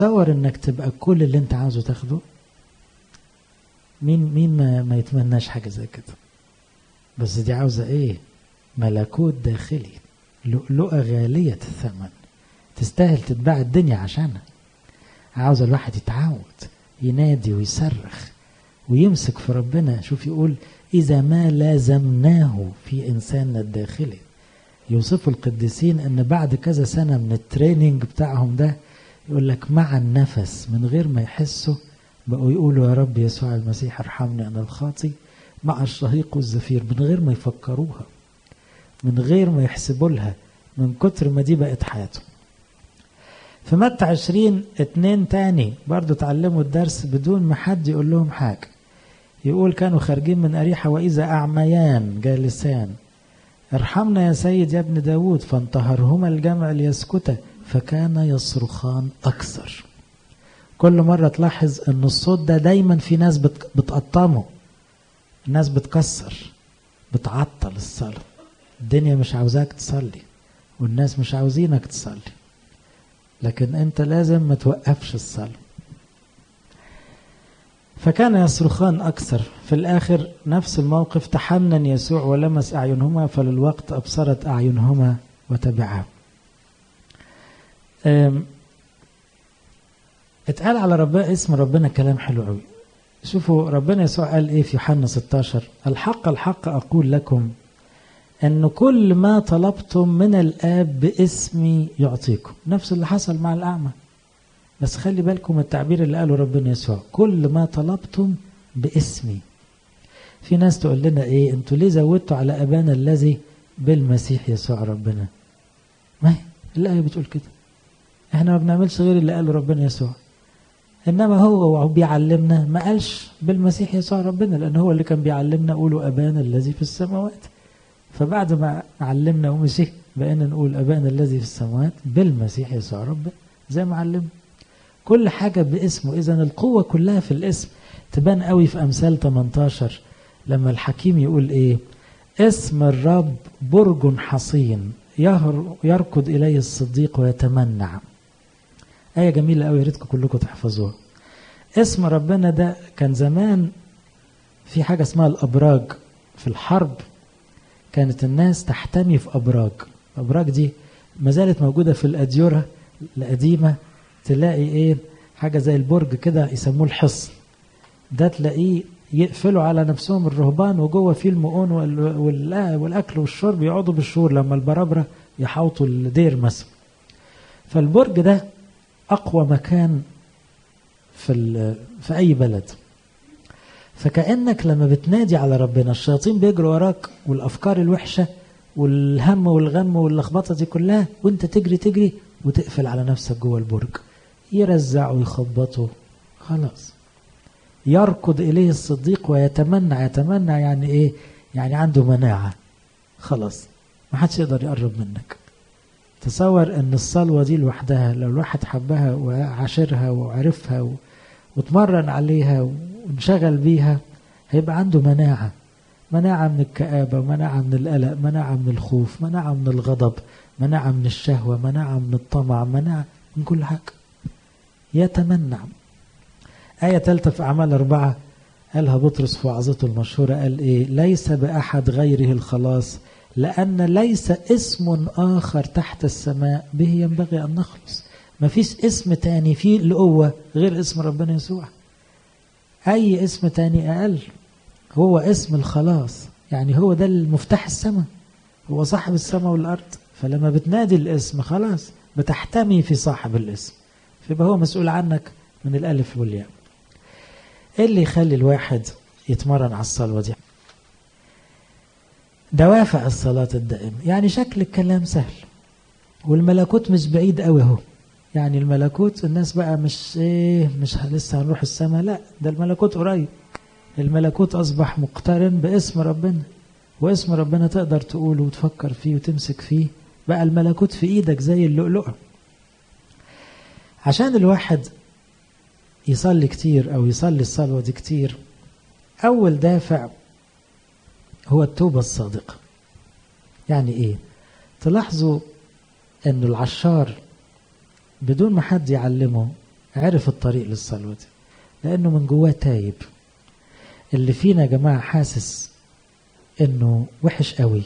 تصور انك تبقى كل اللي انت عاوزه تاخده مين مين ما, ما يتمناش حاجه زي كده بس دي عاوزه ايه ملكوت داخلي لؤلؤه غاليه الثمن تستاهل تتباع الدنيا عشانها عاوز الواحد يتعود ينادي ويصرخ ويمسك في ربنا شوف يقول إذا ما لازمناه في إنساننا الداخلي يوصفوا القديسين أن بعد كذا سنة من التريننج بتاعهم ده يقول لك مع النفس من غير ما يحسوا بقوا يقولوا يا رب يسوع المسيح ارحمني أنا الخاطي مع الشهيق والزفير من غير ما يفكروها من غير ما يحسبوا لها من كتر ما دي بقت حياتهم في متى عشرين اتنين تاني برضو تعلموا الدرس بدون ما حد يقول لهم حاجة يقول كانوا خارجين من أريحة وإذا أعميان جالسان ارحمنا يا سيد يا ابن داود فانتهرهما الجمع ليسكتا فكان يصرخان أكثر كل مرة تلاحظ أن الصوت ده دايما في ناس بتقطمه الناس بتكسر بتعطل الصلاة الدنيا مش عاوزاك تصلي والناس مش عاوزينك تصلي لكن انت لازم ما توقفش الصلاة فكان يصرخان أكثر في الآخر نفس الموقف تحنن يسوع ولمس أعينهما فللوقت أبصرت أعينهما وتبعا اتقال على ربنا اسم ربنا كلام حلو قوي شوفوا ربنا يسوع قال ايه في يوحنا 16 الحق الحق أقول لكم أن كل ما طلبتم من الآب باسمي يعطيكم نفس اللي حصل مع الأعمى بس خلي بالكم التعبير اللي قاله ربنا يسوع كل ما طلبتم باسمي في ناس تقول لنا ايه انتوا ليه زودتوا على ابانا الذي بالمسيح يسوع ربنا ما هي الايه بتقول كده احنا ما بنعملش غير اللي قاله ربنا يسوع انما هو وهو بيعلمنا ما قالش بالمسيح يسوع ربنا لان هو اللي كان بيعلمنا قولوا ابانا الذي في السماوات فبعد ما علمنا ومشي بقينا نقول ابانا الذي في السماوات بالمسيح يسوع ربنا زي ما علمنا كل حاجة باسمه إذا القوة كلها في الاسم تبان قوي في أمثال 18 لما الحكيم يقول إيه اسم الرب برج حصين يركض إليه الصديق ويتمنع آية جميلة قوي يا ريتكم كلكم تحفظوها اسم ربنا ده كان زمان في حاجة اسمها الأبراج في الحرب كانت الناس تحتمي في أبراج الأبراج دي ما زالت موجودة في الأديرة القديمة تلاقي ايه حاجه زي البرج كده يسموه الحصن ده تلاقيه يقفلوا على نفسهم الرهبان وجوه فيه المؤون والاكل والشرب يقعدوا بالشهور لما البرابره يحوطوا الدير مثلا فالبرج ده اقوى مكان في في اي بلد فكانك لما بتنادي على ربنا الشياطين بيجروا وراك والافكار الوحشه والهم والغم واللخبطه دي كلها وانت تجري تجري وتقفل على نفسك جوه البرج يرزعوا يخبطوا خلاص يركض إليه الصديق ويتمنى يتمنى يعني إيه يعني عنده مناعة خلاص ما حدش يقدر يقرب منك تصور ان الصلوة دي لوحدها لو الواحد حبها وعاشرها وعرفها و... وتمرن عليها وانشغل بيها هيبقى عنده مناعة مناعة من الكآبة مناعة من القلق مناعة من الخوف مناعة من الغضب مناعة من الشهوة مناعة من الطمع مناعة من كل حاجة يتمنع آية ثالثة في أعمال أربعة قالها بطرس في وعظته المشهورة قال إيه ليس بأحد غيره الخلاص لأن ليس اسم آخر تحت السماء به ينبغي أن نخلص ما فيش اسم تاني فيه القوة غير اسم ربنا يسوع أي اسم تاني أقل هو اسم الخلاص يعني هو ده المفتاح السماء هو صاحب السماء والأرض فلما بتنادي الاسم خلاص بتحتمي في صاحب الاسم فيبقى هو مسؤول عنك من الألف والياء ايه اللي يخلي الواحد يتمرن على الصلوة دي دوافع الصلاة الدائمة يعني شكل الكلام سهل والملكوت مش بعيد قوي اهو يعني الملكوت الناس بقى مش ايه مش لسه هنروح السماء لا ده الملكوت قريب الملكوت اصبح مقترن باسم ربنا واسم ربنا تقدر تقوله وتفكر فيه وتمسك فيه بقى الملكوت في ايدك زي اللؤلؤة عشان الواحد يصلي كتير او يصلي الصلوة دي كتير اول دافع هو التوبة الصادقة يعني ايه تلاحظوا ان العشار بدون ما حد يعلمه عرف الطريق للصلوة دي لأنه من جواه تايب اللي فينا يا جماعة حاسس إنه وحش قوي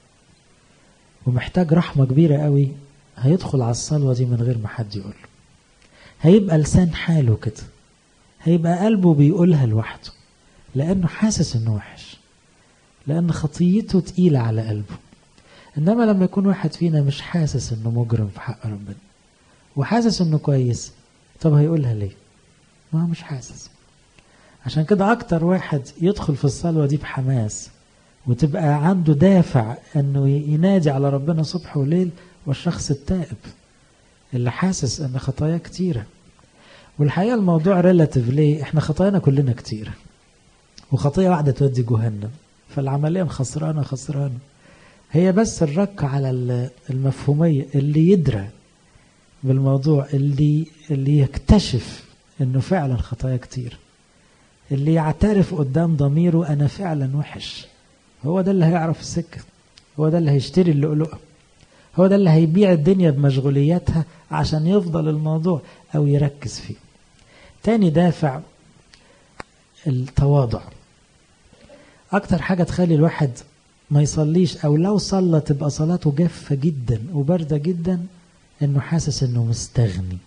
ومحتاج رحمة كبيرة قوي هيدخل على الصلوة دي من غير ما حد يقول هيبقى لسان حاله كده هيبقى قلبه بيقولها لوحده لأنه حاسس إنه وحش لأن خطيته تقيلة على قلبه إنما لما يكون واحد فينا مش حاسس إنه مجرم في حق ربنا وحاسس إنه كويس طب هيقولها ليه؟ ما هو مش حاسس عشان كده أكتر واحد يدخل في الصلوة دي بحماس وتبقى عنده دافع إنه ينادي على ربنا صبح وليل والشخص التائب اللي حاسس إن خطاياه كتيرة والحقيقة الموضوع ريلاتيف ليه؟ إحنا خطايانا كلنا كتيرة وخطية واحدة تودي جهنم فالعملية خسرانة خسرانة هي بس الرك على المفهومية اللي يدرى بالموضوع اللي اللي يكتشف انه فعلا خطايا كتير اللي يعترف قدام ضميره انا فعلا وحش هو ده اللي هيعرف السكة هو ده اللي هيشتري اللؤلؤة هو ده اللي هيبيع الدنيا بمشغولياتها عشان يفضل الموضوع او يركز فيه تاني دافع التواضع اكتر حاجة تخلي الواحد ما يصليش او لو صلى تبقى صلاته جافة جدا وباردة جدا انه حاسس انه مستغني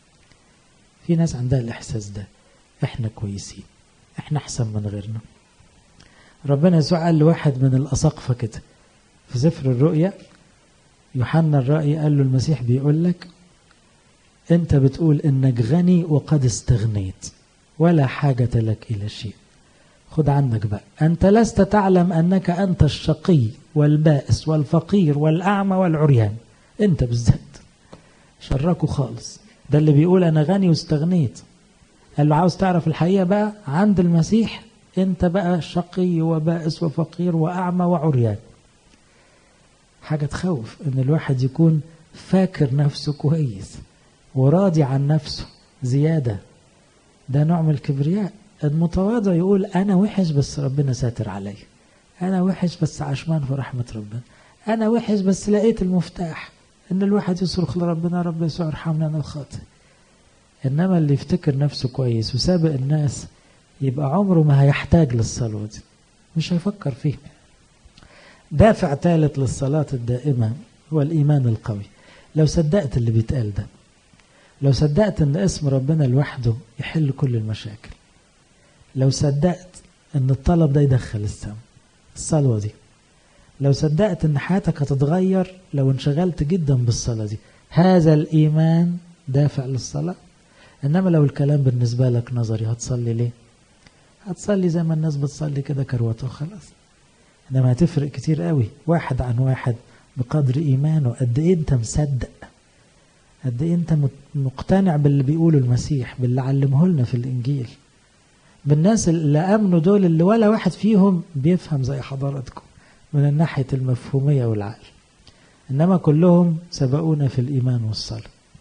في ناس عندها الاحساس ده احنا كويسين احنا احسن من غيرنا ربنا يسوع قال لواحد من الاساقفه كده في سفر الرؤيا يوحنا الرأي قال له المسيح بيقول لك انت بتقول انك غني وقد استغنيت ولا حاجة لك الى شيء خد عنك بقى أنت لست تعلم أنك أنت الشقي والبائس والفقير والأعمى والعريان أنت بالذات شركوا خالص ده اللي بيقول أنا غني واستغنيت قال له عاوز تعرف الحقيقة بقى عند المسيح أنت بقى شقي وبائس وفقير وأعمى وعريان حاجة تخوف أن الواحد يكون فاكر نفسه كويس وراضي عن نفسه زيادة ده نوع من الكبرياء المتواضع يقول أنا وحش بس ربنا ساتر علي أنا وحش بس عشمان في رحمة ربنا أنا وحش بس لقيت المفتاح إن الواحد يصرخ لربنا رب يسوع ارحمنا أنا الخاطئ إنما اللي يفتكر نفسه كويس وسابق الناس يبقى عمره ما هيحتاج للصلاة دي مش هيفكر فيه دافع ثالث للصلاة الدائمة هو الإيمان القوي لو صدقت اللي بيتقال ده لو صدقت ان اسم ربنا لوحده يحل كل المشاكل لو صدقت ان الطلب ده يدخل السماء الصلوة دي لو صدقت ان حياتك هتتغير لو انشغلت جدا بالصلاة دي هذا الإيمان دافع للصلاة إنما لو الكلام بالنسبة لك نظري هتصلي ليه هتصلي زي ما الناس بتصلي كده كروته وخلاص إنما هتفرق كتير قوي واحد عن واحد بقدر إيمانه قد إيه أنت مصدق قد إيه أنت مقتنع باللي بيقوله المسيح باللي علمه لنا في الإنجيل بالناس اللي امنوا دول اللي ولا واحد فيهم بيفهم زي حضراتكم من الناحيه المفهوميه والعقل انما كلهم سبقونا في الايمان والصلاه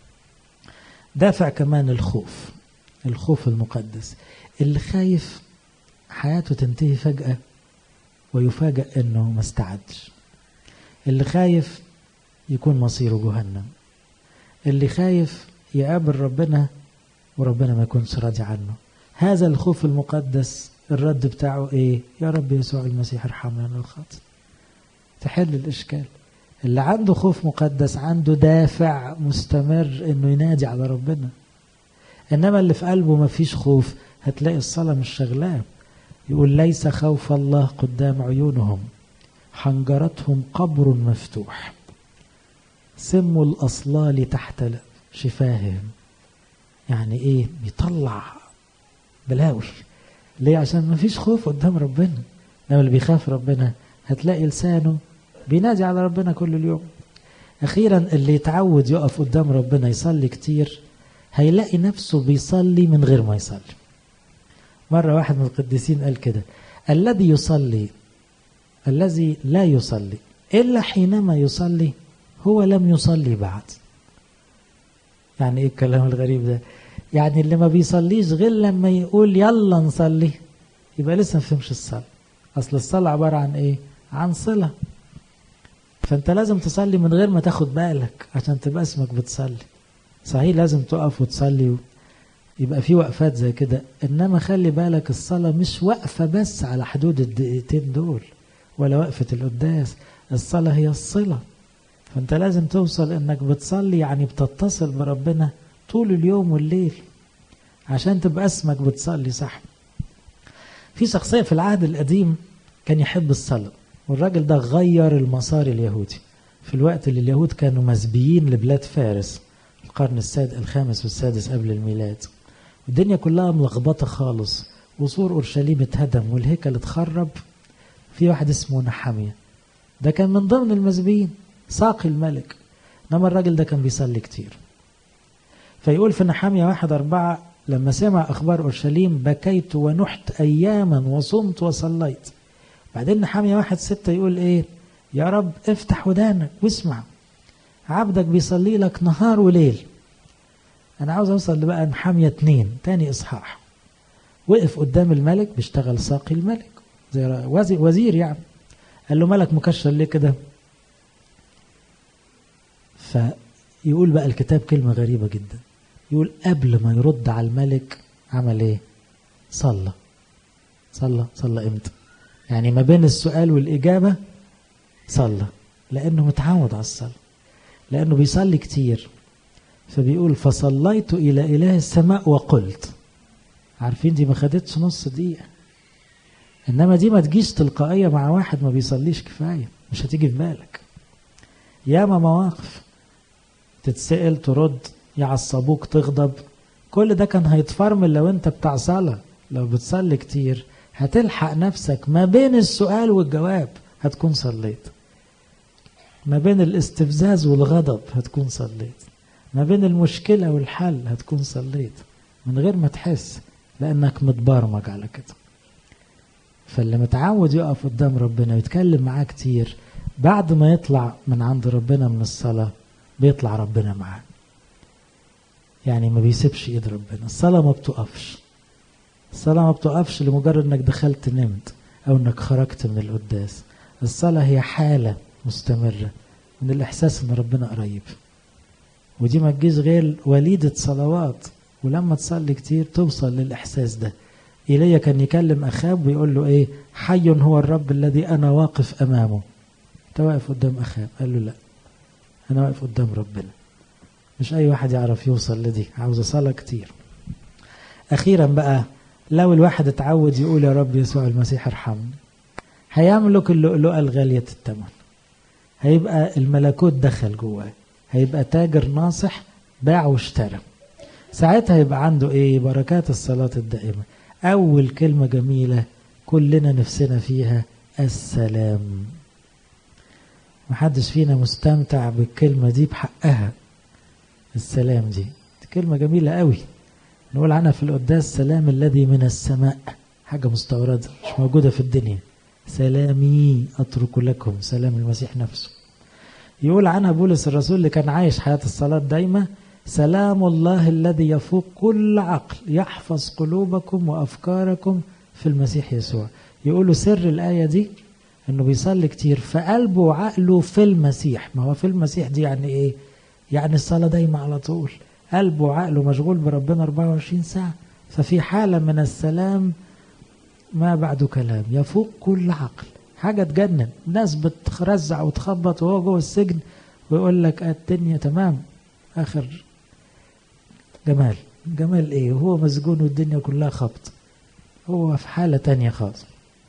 دافع كمان الخوف الخوف المقدس اللي خايف حياته تنتهي فجاه ويفاجأ انه ما استعدش اللي خايف يكون مصيره جهنم اللي خايف يقابل ربنا وربنا ما يكونش راضي عنه هذا الخوف المقدس الرد بتاعه ايه يا رب يسوع المسيح ارحمنا من الخاطئ تحل الاشكال اللي عنده خوف مقدس عنده دافع مستمر انه ينادي على ربنا انما اللي في قلبه ما فيش خوف هتلاقي الصلاة مش شغلاه يقول ليس خوف الله قدام عيونهم حنجرتهم قبر مفتوح سم الأصلال تحت شفاههم يعني ايه بيطلع بلاوي ليه عشان ما فيش خوف قدام ربنا لما اللي بيخاف ربنا هتلاقي لسانه بينادي على ربنا كل اليوم اخيرا اللي يتعود يقف قدام ربنا يصلي كتير هيلاقي نفسه بيصلي من غير ما يصلي مرة واحد من القديسين قال كده الذي يصلي الذي لا يصلي إلا حينما يصلي هو لم يصلي بعد يعني ايه الكلام الغريب ده يعني اللي ما بيصليش غير لما يقول يلا نصلي يبقى لسه ما فهمش الصلاة أصل الصلاة عبارة عن إيه؟ عن صلة فأنت لازم تصلي من غير ما تاخد بالك عشان تبقى اسمك بتصلي صحيح لازم تقف وتصلي يبقى في وقفات زي كده انما خلي بالك الصلاة مش واقفة بس على حدود الدقيقتين دول ولا وقفة القداس الصلاة هي الصلة فانت لازم توصل انك بتصلي يعني بتتصل بربنا طول اليوم والليل عشان تبقى اسمك بتصلي صح في شخصية في العهد القديم كان يحب الصلاة والراجل ده غير المسار اليهودي في الوقت اللي اليهود كانوا مسبيين لبلاد فارس القرن السادس الخامس والسادس قبل الميلاد الدنيا كلها ملخبطة خالص وسور أورشليم اتهدم والهيكل اتخرب في واحد اسمه نحامية ده كان من ضمن المسبيين ساقي الملك انما الراجل ده كان بيصلي كتير فيقول في نحامية واحد أربعة لما سمع أخبار أورشليم بكيت ونحت أياما وصمت وصليت بعدين نحامية واحد ستة يقول إيه يا رب افتح ودانك واسمع عبدك بيصلي لك نهار وليل أنا عاوز أوصل لبقى نحامية اتنين تاني إصحاح وقف قدام الملك بيشتغل ساقي الملك زي وزير يعني قال له ملك مكشر ليه كده فيقول بقى الكتاب كلمة غريبة جدا يقول قبل ما يرد على الملك عمل ايه صلى صلى صلى امتى يعني ما بين السؤال والإجابة صلى لأنه متعود على الصلاة لأنه بيصلي كتير فبيقول فصليت إلى إله السماء وقلت عارفين دي ما خدتش نص دقيقة إنما دي ما تجيش تلقائية مع واحد ما بيصليش كفاية مش هتيجي في بالك ياما مواقف تتسأل ترد يعصبوك تغضب كل ده كان هيتفرمل لو انت بتاع صلاة لو بتصلي كتير هتلحق نفسك ما بين السؤال والجواب هتكون صليت ما بين الاستفزاز والغضب هتكون صليت ما بين المشكلة والحل هتكون صليت من غير ما تحس لأنك متبرمج على كده فاللي متعود يقف قدام ربنا ويتكلم معاه كتير بعد ما يطلع من عند ربنا من الصلاة بيطلع ربنا معاه يعني ما بيسيبش ايد ربنا الصلاة ما بتقفش الصلاة ما بتقفش لمجرد انك دخلت نمت او انك خرجت من القداس الصلاة هي حالة مستمرة من الاحساس ان ربنا قريب ودي ما تجيش غير وليدة صلوات ولما تصلي كتير توصل للاحساس ده ايليا كان يكلم اخاب ويقول له ايه حي هو الرب الذي انا واقف امامه انت واقف قدام اخاب قال له لا انا واقف قدام ربنا مش اي واحد يعرف يوصل لدي عاوز صلاه كتير اخيرا بقى لو الواحد اتعود يقول يا رب يسوع المسيح ارحمني هيملك اللؤلؤه الغاليه الثمن هيبقى الملكوت دخل جواه هيبقى تاجر ناصح باع واشترى ساعتها يبقى عنده ايه بركات الصلاه الدائمه اول كلمه جميله كلنا نفسنا فيها السلام محدش فينا مستمتع بالكلمة دي بحقها السلام دي, دي كلمة جميلة قوي نقول عنها في القداس سلام الذي من السماء حاجة مستوردة مش موجودة في الدنيا سلامي أترك لكم سلام المسيح نفسه يقول عنها بولس الرسول اللي كان عايش حياة الصلاة دايما سلام الله الذي يفوق كل عقل يحفظ قلوبكم وأفكاركم في المسيح يسوع يقولوا سر الآية دي انه بيصلي كتير فقلبه وعقله في المسيح ما هو في المسيح دي يعني ايه يعني الصلاة دايما على طول قلبه وعقله مشغول بربنا 24 ساعة ففي حالة من السلام ما بعد كلام يفوق كل عقل حاجة تجنن ناس بترزع وتخبط وهو جوه السجن ويقول لك الدنيا تمام آخر جمال جمال ايه هو مسجون والدنيا كلها خبط هو في حالة تانية خالص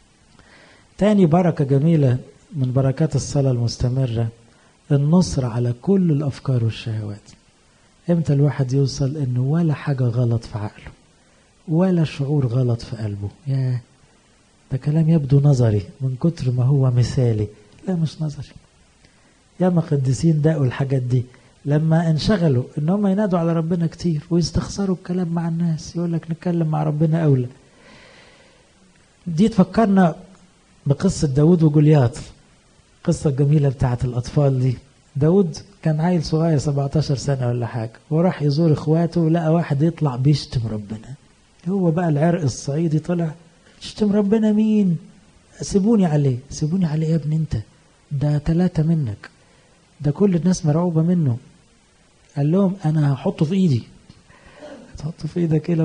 تاني بركة جميلة من بركات الصلاة المستمرة النصر على كل الأفكار والشهوات امتى الواحد يوصل انه ولا حاجة غلط في عقله ولا شعور غلط في قلبه يا ده كلام يبدو نظري من كتر ما هو مثالي لا مش نظري ياما قديسين داقوا الحاجات دي لما انشغلوا ان هم ينادوا على ربنا كتير ويستخسروا الكلام مع الناس يقول لك نتكلم مع ربنا اولى دي تفكرنا بقصة داود وجولياط قصة جميلة بتاعت الأطفال دي داود كان عيل صغير 17 سنة ولا حاجة وراح يزور إخواته ولقى واحد يطلع بيشتم ربنا هو بقى العرق الصعيدي طلع تشتم ربنا مين سيبوني عليه سيبوني عليه يا ابني انت ده ثلاثة منك ده كل الناس مرعوبة منه قال لهم أنا هحطه في إيدي تحطه في ايدك ايه